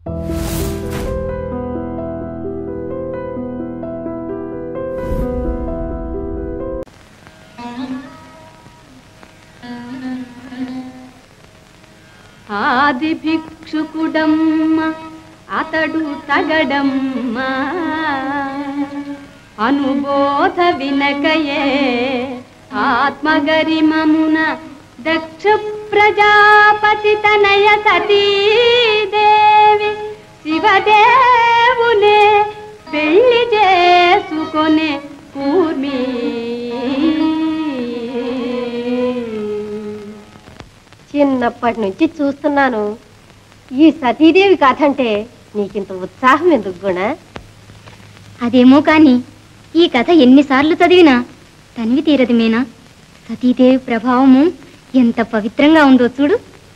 ఆది భిక్షుకుడమ్మ అతడు తగడమ్మ అనుబోధ వినకయే ఆత్మగరిమమున దక్ష ప్రజాపతి తనయ సతీదేవి శివదేవునే పెళ్లి చేసుకొనే కూర్మీ చిన్నప్పటి నుంచి చూస్తున్నాను ఈ సతీదేవి కథ అంటే నీకింత ఉత్సాహం ఎందుకు గుణ అదేమో కాని ఈ కథ ఎన్నిసార్లు చదివినా తనివి తీరదు మేనా సతీదేవి ప్రభావము ఎంత పవిత్రంగా ఉందో చూడు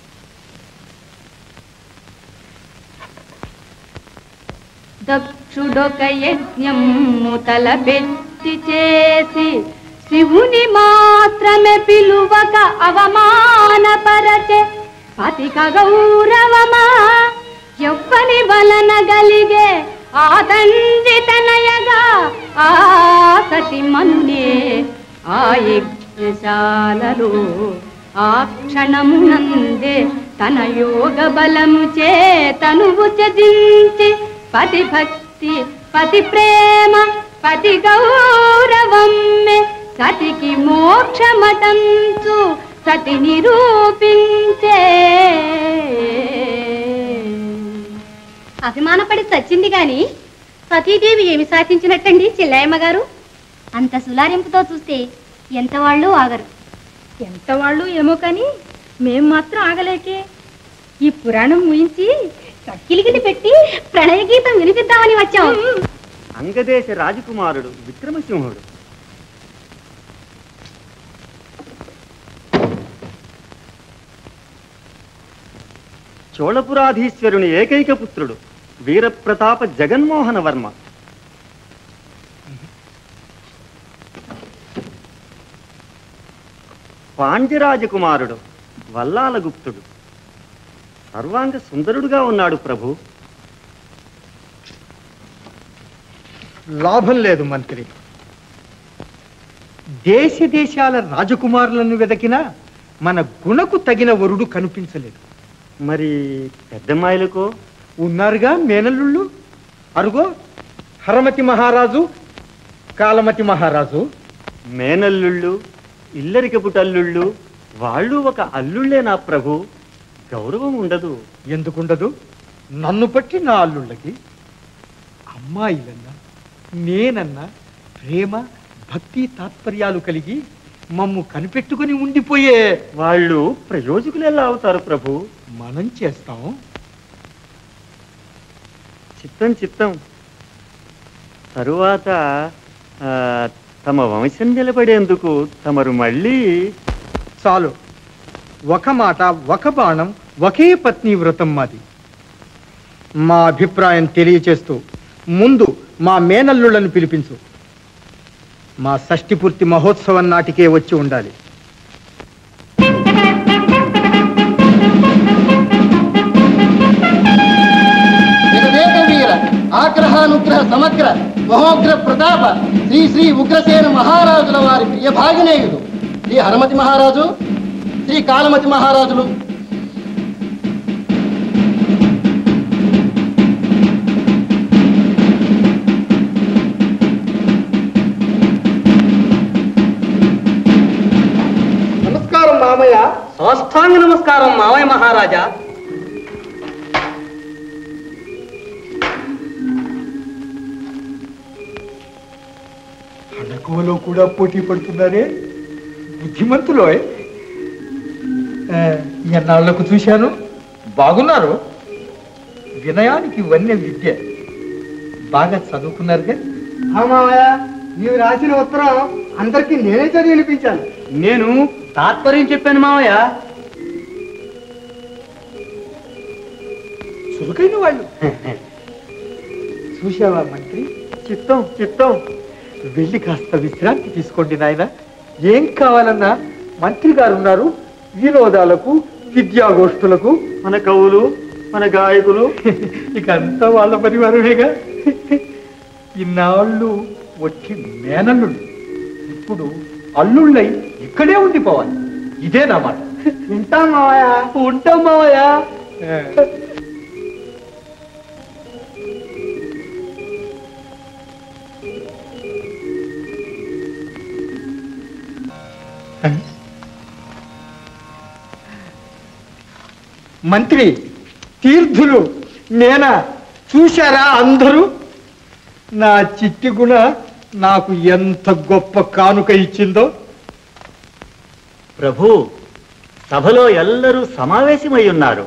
దక్షుడొక యజ్ఞము తలపెట్టి చేసి శివుని మాత్రమే పిలువక అవమానపరచే పతిక గౌరవమా ఎవ్వని వలన గలిగే ఆ తండ్రి తనయగా ఆ సతి మన్నే ఆ యజ్ఞశాలలో ఆ క్షణమునందే తన యోగ బలము చే తనువు త్యజించి పతి భక్తి పతి ప్రేమ పతి గౌరవమ్మె సతికి మోక్షమటంచు సతి నిరూపించే అభిమానపడి చచ్చింది గాని సతీదేవి ఏమి సాధించినట్టండి చిల్లయ్యమ్మ గారు అంత సులారింపుతో చూస్తే ఎంత వాళ్ళు ఆగరు ఎంత వాళ్ళు ఏమో కానీ మేం మాత్రం ఆగలేకే ఈ పురాణం ముయించి కిలికిలి పెట్టి ప్రణయ గీతం వినిపిద్దామని వచ్చాం అంగదేశ రాజకుమారుడు విక్రమసింహుడు చోళపురాధీశ్వరుని ఏకైక పుత్రుడు వీరప్రతాప జగన్మోహన వర్మ పాండ్యరాజకుమారుడు వల్లాలగుప్తుడు సర్వాంగ సుందరుడుగా ఉన్నాడు ప్రభు లాభం లేదు మంత్రి దేశ దేశాల రాజకుమారులను వెదకినా మన గుణకు తగిన వరుడు కనిపించలేదు మరి పెద్దమ్మాయిలకో ఉన్నారుగా మేనల్లుళ్ళు అరుగో హరమతి మహారాజు కాలమతి మహారాజు మేనల్లుళ్ళు ఇల్లరికపు తల్లుళ్ళు వాళ్ళు ఒక అల్లుళ్ళే నా ప్రభు గౌరవం ఉండదు ఎందుకుండదు నన్ను పట్టి నా అల్లుళ్ళకి అమ్మాయిలన్నా నేనన్నా ప్రేమ భక్తి తాత్పర్యాలు కలిగి మమ్ము కనిపెట్టుకుని ఉండిపోయే వాళ్ళు ప్రయోజకులు ఎలా అవుతారు ప్రభు మనం చేస్తాం చిత్తం చిత్తం తరువాత ఆ, తమ వంశం నిలబడేందుకు తమరు మళ్ళీ చాలు ఒక మాట ఒక బాణం ఒకే పత్ని వ్రతం మాది మా అభిప్రాయం తెలియచేస్తూ ముందు మా మేనల్లులను పిలిపించు మా షష్ఠి పూర్తి మహోత్సవం నాటికే వచ్చి ఉండాలి జగదేక వీర ఆగ్రహానుగ్రహ సమగ్ర మహోగ్ర ప్రతాప శ్రీ శ్రీ ఉగ్రసేన మహారాజుల వారి ప్రియ భాగినేయుడు శ్రీ హరమతి మహారాజు శ్రీ కాలమతి మహారాజులు నమస్కారం మామయ్య సాష్టాంగ నమస్కారం మావయ్య మహారాజా అణకువలో కూడా పోటీ పడుతున్నారే బుద్ధిమంతులో ఎన్నాళ్లకు చూశాను బాగున్నారు వినయానికి వన్య విద్య బాగా చదువుకున్నారుగా మామయ్య నీవు రాసిన ఉత్తరం అందరికి నేనే చదివి వినిపించాను నేను తాత్పర్యం చెప్పాను మావయ్య చురుకైన వాళ్ళు చూశావా మంత్రి చిత్తం చిత్తం వెళ్ళి కాస్త విశ్రాంతి తీసుకోండి నాయన ఏం కావాలన్నా మంత్రి గారు ఉన్నారు వినోదాలకు విద్యాగోష్ఠులకు మన కవులు మన గాయకులు ఇక అంతా వాళ్ళ పరివారమేగా ఇన్నాళ్ళు వచ్చి మేనల్లుడు ఇప్పుడు అల్లుళ్ళై ఇక్కడే ఉండిపోవాలి ఇదే నా మాట ఉంటాం మావయ్య ఉంటాం మావయ్య మంత్రి తీర్థులు నేనా చూశారా అందరూ నా చిట్టి గుణ నాకు ఎంత గొప్ప కానుక ఇచ్చిందో ప్రభు సభలో ఎల్లరూ సమావేశమై ఉన్నారు